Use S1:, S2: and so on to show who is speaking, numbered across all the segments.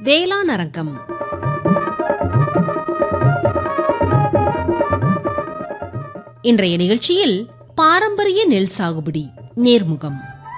S1: வேளாண் அரங்கம் இன்றைய நிகழ்ச்சியில் பாரம்பரிய நெல் சாகுபடி நேர்முகம்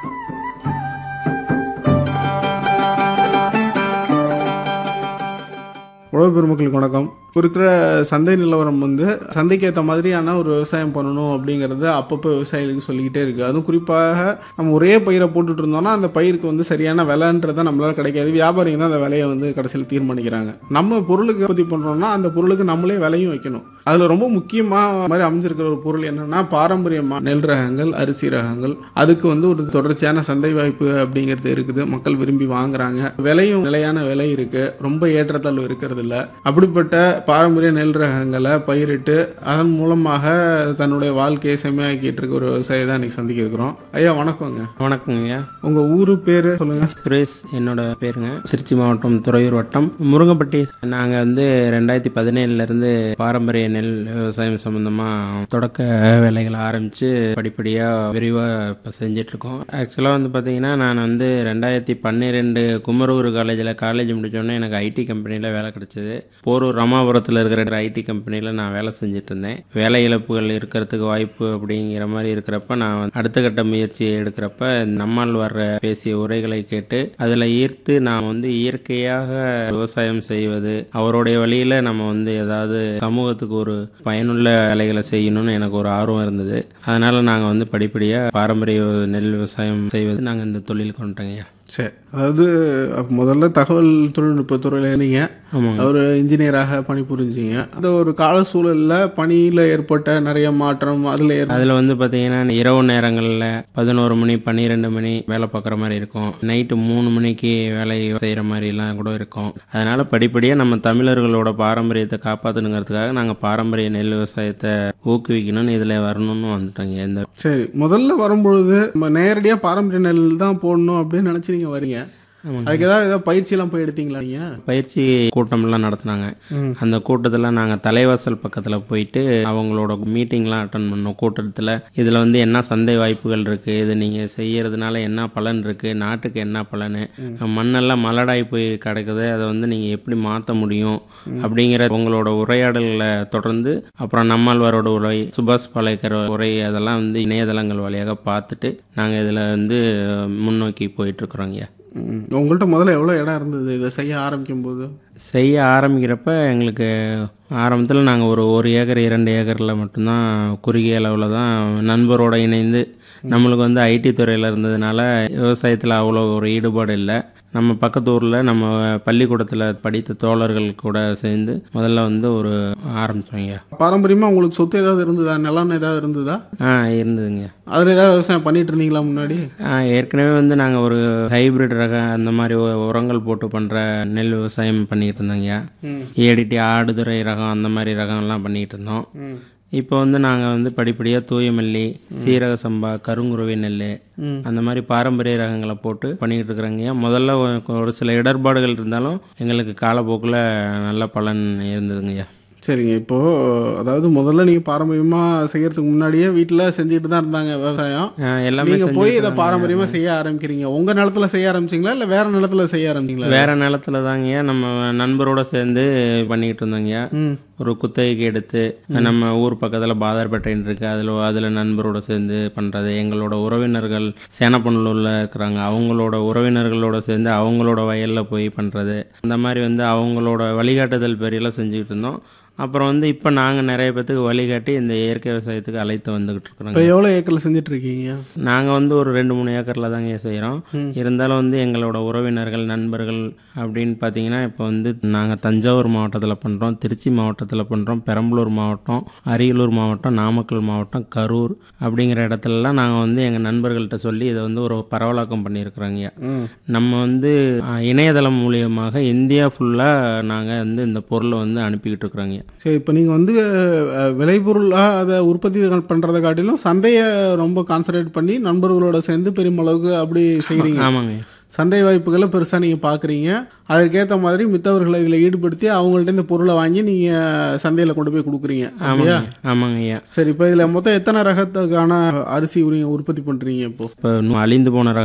S2: உழவு பெருமக்களுக்கு வணக்கம் இப்போ இருக்கிற சந்தை நிலவரம் வந்து சந்தைக்கு ஏற்ற மாதிரியான ஒரு விவசாயம் பண்ணணும் அப்படிங்கிறத அப்பப்போ விவசாயிகளுக்கு சொல்லிக்கிட்டே இருக்கு அதுவும் குறிப்பாக நம்ம ஒரே பயிரை போட்டுட்டு இருந்தோம்னா அந்த பயிருக்கு வந்து சரியான விலைன்றதை நம்மளால கிடைக்காது வியாபாரிங்க தான் அந்த விலையை வந்து கடைசியில் தீர்மானிக்கிறாங்க நம்ம பொருளுக்கு உற்பத்தி பண்ணுறோம்னா அந்த பொருளுக்கு நம்மளே விலையும் வைக்கணும் அதில் ரொம்ப முக்கியமாக மாதிரி அமைஞ்சிருக்கிற ஒரு பொருள் என்னன்னா பாரம்பரியமாக நெல் ரகங்கள் அரிசி ரகங்கள் அதுக்கு வந்து ஒரு தொடர்ச்சியான சந்தை வாய்ப்பு அப்படிங்கிறது இருக்குது மக்கள் விரும்பி வாங்குறாங்க விலையும் நிலையான விலை இருக்கு ரொம்ப ஏற்றத்தாழ்வு இருக்கிறது இல்ல அப்படிப்பட்ட பாரம்பரிய நெல் ரகங்களை பயிரிட்டு அதன் மூலமாக தன்னுடைய வாழ்க்கையை செம்மையாக்கிட்டு இருக்க ஒரு விவசாயி தான் இன்னைக்கு சந்திக்க இருக்கிறோம் ஐயா வணக்கங்க
S3: வணக்கங்கய்யா
S2: உங்க ஊரு பேரு சொல்லுங்க
S3: சுரேஷ் என்னோட பேருங்க திருச்சி மாவட்டம் துறையூர் வட்டம் முருங்கப்பட்டி நாங்கள் வந்து ரெண்டாயிரத்தி பதினேழுலேருந்து பாரம்பரிய நெல் விவசாயம் சம்மந்தமாக தொடக்க வேலைகளை ஆரம்பித்து படிப்படியாக விரிவாக இப்போ செஞ்சிட்ருக்கோம் ஆக்சுவலாக வந்து பார்த்தீங்கன்னா நான் வந்து ரெண்டாயிரத்தி பன்னிரெண்டு குமரூர் காலேஜில் காலேஜ் முடித்தோடனே எனக்கு ஐடி கம்பெனியில் வேலை கிடச்சிது போரூர் ராமாபுரத்தில் இருக்கிற ஐடி கம்பெனியில் நான் வேலை செஞ்சுட்டு இருந்தேன் வேலை இழப்புகள் இருக்கிறதுக்கு வாய்ப்பு அப்படிங்கிற மாதிரி இருக்கிறப்ப நான் வந்து அடுத்த கட்ட முயற்சி எடுக்கிறப்ப நம்மால் வர்ற பேசிய உரைகளை கேட்டு அதில் ஈர்த்து நான் வந்து இயற்கையாக விவசாயம் செய்வது அவருடைய வழியில் நம்ம வந்து ஏதாவது சமூகத்துக்கு ஒரு பயனுள்ள வேலைகளை செய்யணும்னு எனக்கு ஒரு ஆர்வம் இருந்தது அதனால் நாங்கள் வந்து படிப்படியாக பாரம்பரிய நெல் விவசாயம் செய்வது நாங்கள் இந்த தொழில் கொண்டோங்கய்யா
S2: சரி அதாவது அப்ப முதல்ல தகவல் தொழில்நுட்ப துறையில இருந்தீங்க
S3: ஆமாங்க
S2: ஒரு இன்ஜினியராக பணிபுரிஞ்சீங்க அந்த ஒரு கால சூழல்ல பணியில ஏற்பட்ட நிறைய மாற்றம் அதுல ஏற்ப-
S3: அதில் வந்து பார்த்தீங்கன்னா இரவு நேரங்களில் பதினோரு மணி பன்னிரெண்டு மணி வேலை பார்க்குற மாதிரி இருக்கும் நைட்டு மூணு மணிக்கு வேலை செய்கிற மாதிரிலாம் கூட இருக்கும் அதனால் படிப்படியாக நம்ம தமிழர்களோட பாரம்பரியத்தை காப்பாற்றணுங்கிறதுக்காக நாங்கள் பாரம்பரிய நெல் விவசாயத்தை ஊக்குவிக்கணும்னு இதில் வரணும்னு வந்துட்டோங்க இந்த
S2: சரி முதல்ல வரும்பொழுது நம்ம நேரடியா பாரம்பரிய நெல் தான் போடணும் அப்படின்னு நினைச்சு நீங்க வரீங்க
S3: ஆமாங்க.
S2: அதுக்கு ஏதாவது ஏதாவது பயிற்சி எல்லாம் போய் எடுத்தீங்களா நீங்க
S3: பயிற்சி கூட்டம்லாம் நடத்துனாங்க அந்த கூட்டத்தில் நாங்கள் தலைவாசல் பக்கத்தில் போயிட்டு அவங்களோட மீட்டிங்லாம் அட்டன் பண்ணோம் கூட்டத்தில் இதில் வந்து என்ன சந்தை வாய்ப்புகள் இருக்குது இது நீங்கள் செய்யறதுனால என்ன பலன் இருக்குது நாட்டுக்கு என்ன பலன் மண்ணெல்லாம் மலடாகி போய் கிடக்குது அதை வந்து நீங்கள் எப்படி மாற்ற முடியும் அப்படிங்கிற உங்களோட உரையாடல்களை தொடர்ந்து அப்புறம் நம்மாழ்வாரோட உரை சுபாஷ் பாலேக்கர் உரை அதெல்லாம் வந்து இணையதளங்கள் வழியாக பார்த்துட்டு நாங்கள் இதில் வந்து முன்னோக்கி போயிட்டுருக்குறோங்கய்யா
S2: ம். உங்கள்ட்ட முதல்ல எவ்வளவு இடம் இருந்தது இதை செய்ய ஆரம்பிக்கும் போது
S3: செய்ய ஆரம்பிக்கிறப்ப எங்களுக்கு ஆரம்பத்தில் நாங்கள் ஒரு ஒரு ஏக்கர் இரண்டு ஏக்கரில் மட்டும்தான் குறுகிய அளவில் தான் நண்பரோட இணைந்து நம்மளுக்கு வந்து ஐடி துறையில் இருந்ததுனால விவசாயத்தில் அவ்வளோ ஒரு ஈடுபாடு இல்லை நம்ம பக்கத்து ஊரில் நம்ம பள்ளிக்கூடத்தில் படித்த தோழர்கள் கூட சேர்ந்து முதல்ல வந்து ஒரு ஆரம்பித்தோங்க
S2: பாரம்பரியமா உங்களுக்கு சொத்து ஏதாவது இருந்ததா நிலம் ஏதாவது இருந்ததா
S3: ஆ இருந்ததுங்க
S2: அதுல ஏதாவது விவசாயம் பண்ணிட்டு இருந்தீங்களா முன்னாடி
S3: ஆ, ஏற்கனவே வந்து நாங்கள் ஒரு ஹைபிரிட் ரக அந்த மாதிரி உ- உரங்கள் போட்டு பண்ணுற நெல் விவசாயம் பண்ணிகிட்டு இருந்தோங்கய்யா ஏடிடி ஆடுதுறை ரகம் அந்த மாதிரி ரகம்லாம் பண்ணிகிட்டு இருந்தோம் இப்போ வந்து நாங்கள் வந்து படிப்படியாக தூயமல்லி சீரக சம்பா கருங்குருவி நெல் அந்த மாதிரி பாரம்பரிய ரகங்களை போட்டு பண்ணிக்கிட்டு இருக்கிறோங்கய்யா முதல்ல ஒரு- ஒரு சில இடர்பாடுகள் இருந்தாலும் எங்களுக்கு காலப்போக்கில் நல்ல பலன் இருந்ததுங்கய்யா
S2: சரிங்க இப்போ அதாவது முதல்ல நீங்க பாரம்பரியமா செய்யறதுக்கு முன்னாடியே வீட்டுல செஞ்சுட்டு தான் இருந்தாங்க விவசாயம்
S3: ஆ, எல்லாமே
S2: நீங்க
S3: செஞ்சுட்டு
S2: போய் இதை
S3: தாங்க
S2: பாரம்பரியமா செய்ய ஆரம்பிக்கிறீங்க உங்க நிலத்துல செய்ய ஆரம்பிச்சீங்களா இல்ல வேற நிலத்துல செய்ய ஆரம்பிச்சீங்களா
S3: வேற நிலத்துல தாங்கய்யா நம்ம நண்பரோட சேர்ந்து பண்ணிக்கிட்டு இருந்தோங்கய்யா
S2: ம்.
S3: ஒரு குத்தகைக்கு எடுத்து நம்ம ஊர் பக்கத்தில் பாதார்பேட்டைன்னு இருக்கு அதில் அதில் நண்பரோட சேர்ந்து பண்ணுறது எங்களோட உறவினர்கள் சேனப்பநல்லூரில் இருக்கிறாங்க அவங்களோட உறவினர்களோட சேர்ந்து அவங்களோட வயலில் போய் பண்ணுறது அந்த மாதிரி வந்து அவங்களோட வழிகாட்டுதல் பேரியெல்லாம் செஞ்சுக்கிட்டு இருந்தோம் அப்புறம் வந்து இப்போ நாங்கள் நிறைய பேத்துக்கு வழிகாட்டி இந்த இயற்கை விவசாயத்துக்கு அழைத்து வந்துக்கிட்டு இருக்கிறோங்க
S2: இப்போ எவ்வளவு ஏக்கர்ல செஞ்சுட்டு இருக்கீங்க
S3: நாங்கள் வந்து ஒரு ரெண்டு மூணு ஏக்கரில் தாங்க செய்கிறோம் இருந்தாலும் வந்து எங்களோட உறவினர்கள் நண்பர்கள் அப்படின்னு பார்த்தீங்கன்னா இப்போ வந்து நாங்கள் தஞ்சாவூர் மாவட்டத்தில் பண்ணுறோம் திருச்சி மாவட்டத்தில் பண்ணுறோம் பெரம்பலூர் மாவட்டம் அரியலூர் மாவட்டம் நாமக்கல் மாவட்டம் கரூர் அப்படிங்கிற இடத்துலலாம் நாங்கள் வந்து எங்கள் நண்பர்கள்ட்ட சொல்லி இதை வந்து ஒரு பரவலாக்கம் பண்ணியிருக்கிறோங்க நம்ம வந்து அஹ், இணையதளம் மூலியமாக இந்தியா ஃபுல்லாக நாங்கள் வந்து இந்த பொருளை வந்து அனுப்பிக்கிட்டு இருக்கிறோங்க
S2: சரி இப்போ நீங்க வந்து அஹ், விளைபொருளா அதை உற்பத்தி பண்றதை காட்டிலும் சந்தையை ரொம்ப கான்சன்ட்ரேட் பண்ணி நண்பர்களோட சேர்ந்து பெருமளவுக்கு அப்படி செய்றீங்க
S3: ஆமாங்க
S2: சந்தை வாய்ப்புகளை பெருசா நீங்க பாக்குறீங்க அதுக்கேற்ற மாதிரி மித்தவர்களை இதுல ஈடுபடுத்தி அவங்கள்ட்ட இந்த பொருளை வாங்கி நீங்க சந்தையில கொண்டு போய் கொடுக்குறீங்க அப்படியா
S3: ஆமாங்க ஆமாங்க ஐயா
S2: சரி இப்போ இதுல மொத்தம் எத்தனை ரகத்துக்கான அரிசி நீங்க உற்பத்தி பண்றீங்க இப்போ
S3: இப்போ அழிந்து போன